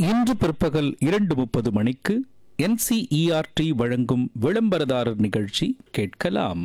இன்று பிற்பகல் இரண்டு முப்பது மணிக்கு என்சிஇஆர்டி வழங்கும் விளம்பரதாரர் நிகழ்ச்சி கேட்கலாம்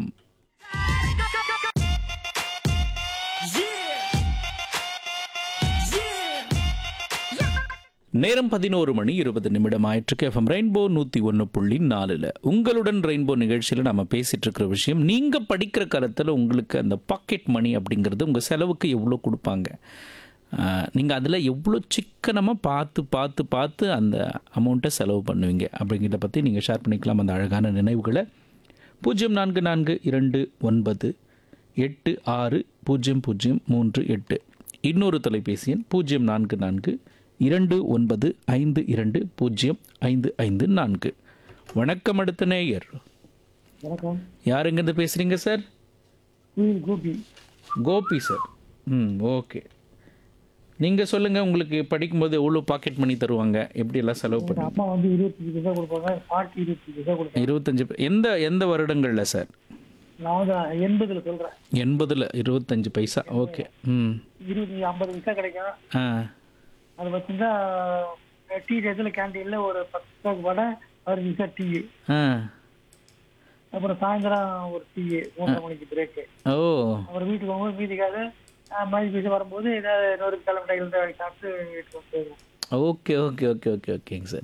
நேரம் பதினோரு மணி இருபது நிமிடம் ஆயிற்றுக்கு எஃப்எம் ரெயின்போ நூற்றி ஒன்று புள்ளி நாலில் உங்களுடன் ரெயின்போ நிகழ்ச்சியில் நம்ம பேசிகிட்டு இருக்கிற விஷயம் நீங்கள் படிக்கிற காலத்தில் உங்களுக்கு அந்த பாக்கெட் மணி அப்படிங்கிறது உங்கள் செலவுக்கு எவ்வளோ கொடுப்பாங்க நீங்கள் அதில் எவ்வளோ சிக்கனமாக பார்த்து பார்த்து பார்த்து அந்த அமௌண்ட்டை செலவு பண்ணுவீங்க அப்படிங்கிறத பற்றி நீங்கள் ஷேர் பண்ணிக்கலாம் அந்த அழகான நினைவுகளை பூஜ்ஜியம் நான்கு நான்கு இரண்டு ஒன்பது எட்டு ஆறு பூஜ்ஜியம் பூஜ்ஜியம் மூன்று எட்டு இன்னொரு தொலைபேசி எண் பூஜ்ஜியம் நான்கு நான்கு இரண்டு ஒன்பது ஐந்து இரண்டு பூஜ்ஜியம் ஐந்து ஐந்து நான்கு வணக்கம் அடுத்த நேயர் வணக்கம் யாருங்கிருந்து பேசுகிறீங்க சார் ம் கோபி கோபி சார் ம் ஓகே நீங்கள் சொல்லுங்கள் உங்களுக்கு படிக்கும்போது எவ்வளோ பாக்கெட் மணி தருவாங்க எப்படி எல்லாம் செலவு எங்க பண்ணி அம்மா வந்து இருபத்தஞ்சு பைசா கொடுப்பாங்க பாட்டி இருபத்தஞ்சு பைசா கொடுப்பாங்க இருபத்தஞ்சு பை- எந்த எந்த வருடங்களில் சார் நான் வந்து எண்பதுல சொல்றேன் எண்பதில் இருபத்தஞ்சு பைசா ஓகே ம் இருபது ஐம்பது பைசா கிடைக்கும் ஆ அது பார்த்தீங்கன்னா டீ டேத்தில் கேண்டீன்ல ஒரு பத்து பைசாக்கு வடை பதினஞ்சு பைசா டீ ஆ அப்புறம் சாயந்தரம் ஒரு டீ மூன்றரை மணிக்கு பிரேக்கு ஓ அப்புறம் வீட்டுக்கு போகும்போது மீதிக்காக மதிய பைசா வரும்போது ஏதாவது இன்னொரு கிளம்பி வாங்கி சாப்பிட்டு வீட்டுக்கு வந்து போயிடுவோம் ஓகே ஓகே ஓகே ஓகே ஓகேங்க சார்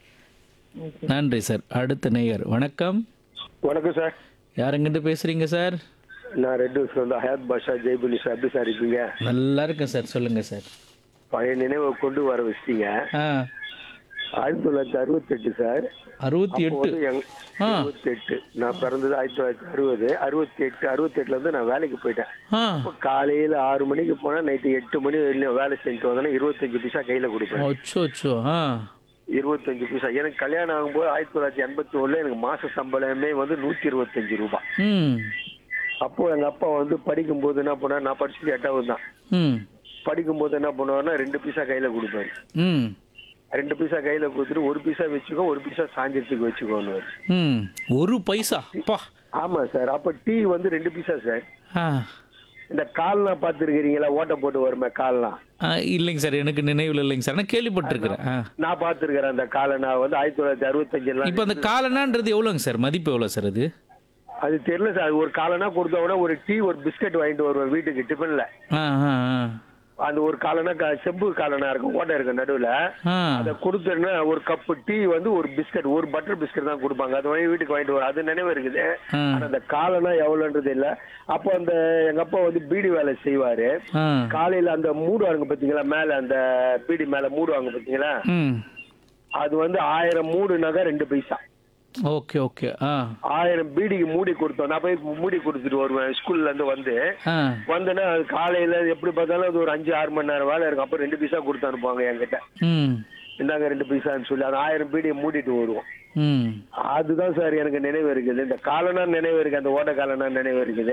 ஓகே நன்றி சார் அடுத்த நேயர் வணக்கம் வணக்கம் சார் யாருங்கிட்ட பேசுகிறீங்க சார் நான் ரெட் ஹவுஸ்ல வந்து ஹயாத் பாஷா ஜெய்புலி சார் எப்படி சார் இருக்கீங்க நல்லா இருக்கேன் சார் சொல்லுங்கள் சார் பழைய நினைவை கொண்டு வர வச்சிட்டீங்க ஆ ஆயிரத்தி தொள்ளாயிரத்தி அறுபத்தெட்டு சார் அறுபத்தி எட்டு வந்து எங் ஆ. அறுபத்தெட்டு நான் பிறந்தது ஆயிரத்தி தொள்ளாயிரத்தி அறுபது அறுபத்தி எட்டு அறுபத்தெட்டுல இருந்து நான் வேலைக்கு போயிட்டேன் ஆ இப்போ காலையில ஆறு மணிக்கு போனா நைட்டு எட்டு மணி வரையிலும் வேலை செஞ்சுட்டு வந்தேன்னா இருபத்தஞ்சு பைசா கையில கொடுப்பேன் அச்சோ அச்சோ ஆ இருபத்தஞ்சு பைசா எனக்கு கல்யாணம் ஆகும்போது ஆயிரத்தி தொள்ளாயிரத்தி எண்பத்தி ஒண்ணுல எனக்கு மாச சம்பளமே வந்து நூத்தி இருபத்தஞ்சு ரூபாய் ம் அப்போ எங்க அப்பா வந்து படிக்கும்போது என்ன பண்ணார் நான் படிச்சது எட்டாவது தான் ம் படிக்கும்போது என்ன பண்ணுவாருன்னா ரெண்டு பைசா கையில கொடுப்பாரு ம் ரெண்டு பைசா கையில கொடுத்துட்டு ஒரு பைசா வச்சுக்கோ ஒரு பைசா சாயந்தரத்துக்கு வச்சுக்கோன்னு ம் ஒரு பைசா பா ஆமா சார் அப்ப டீ வந்து ரெண்டு பைசா சார் ஆ இந்த கால்லாம் பார்த்துருக்கிறீங்களா ஓட்டை போட்டு வருமே கால்லாம் ஆ, இல்லைங்க சார் எனக்கு நினைவில் இல்லைங்க சார் நான் கேள்விப்பட்டிருக்கிறேன் ஆ நான் பார்த்துருக்கிறேன் அந்த காலை நான் வந்து ஆயிரத்தி தொள்ளாயிரத்தி அறுபத்தஞ்சுலாம் இப்போ அந்த காலனான்றது எவ்வளோங்க சார் மதிப்பு எவ்வளோ சார் அது அது தெரியல சார் அது ஒரு காலனா கொடுத்தவொடனே ஒரு டீ ஒரு பிஸ்கட் வாங்கிட்டு வருவேன் வீட்டுக்கு டிஃபன்ல ஆ ஆ ஆ அந்த ஒரு காலனா க- செம்பு காலனா இருக்கும் ஓட்டை இருக்கும் நடுவுல ஆ அதை கொடுத்தேன்னா ஒரு கப்பு டீ வந்து ஒரு பிஸ்கட் ஒரு பட்டர் பிஸ்கட் தான் கொடுப்பாங்க அது வாங்கி வீட்டுக்கு வாங்கிட்டு வரும் அது நினைவு இருக்குது ஆ. ஆனா அந்த காலனா எவ்வளவுன்றது இல்ல அப்போ அந்த எங்க அப்பா வந்து பீடி வேலை செய்வாரு ஆ காலையில அந்த மூடுவாங்க பாத்தீங்களா மேல அந்த பீடி மேல மூடுவாங்க பாத்தீங்களா ம் அது வந்து ஆயிரம் மூடுனாக்கா ரெண்டு பைசா ஓகே ஓகே ஆ ஆயிரம் பீடிக்கு மூடி கொடுத்தோம் நான் போய் மூடி கொடுத்துட்டு வருவேன் ஸ்கூல்ல இருந்து வந்து ஆ வந்தேன்னா அது காலையில எப்படி பார்த்தாலும் அது ஒரு அஞ்சு ஆறு மணி நேரம் வேலை இருக்கும் அப்ப ரெண்டு பைசா கொடுத்து அனுப்புவாங்க என்கிட்ட ம் இந்தாங்க ரெண்டு பைசான்னு சொல்லி அந்த ஆயிரம் பீடியை மூடிட்டு வருவோம் ம் அதுதான் சார் எனக்கு நினைவு இருக்குது இந்த காலனா நினைவு இருக்கு அந்த ஓட்ட காலனா நினைவு இருக்குது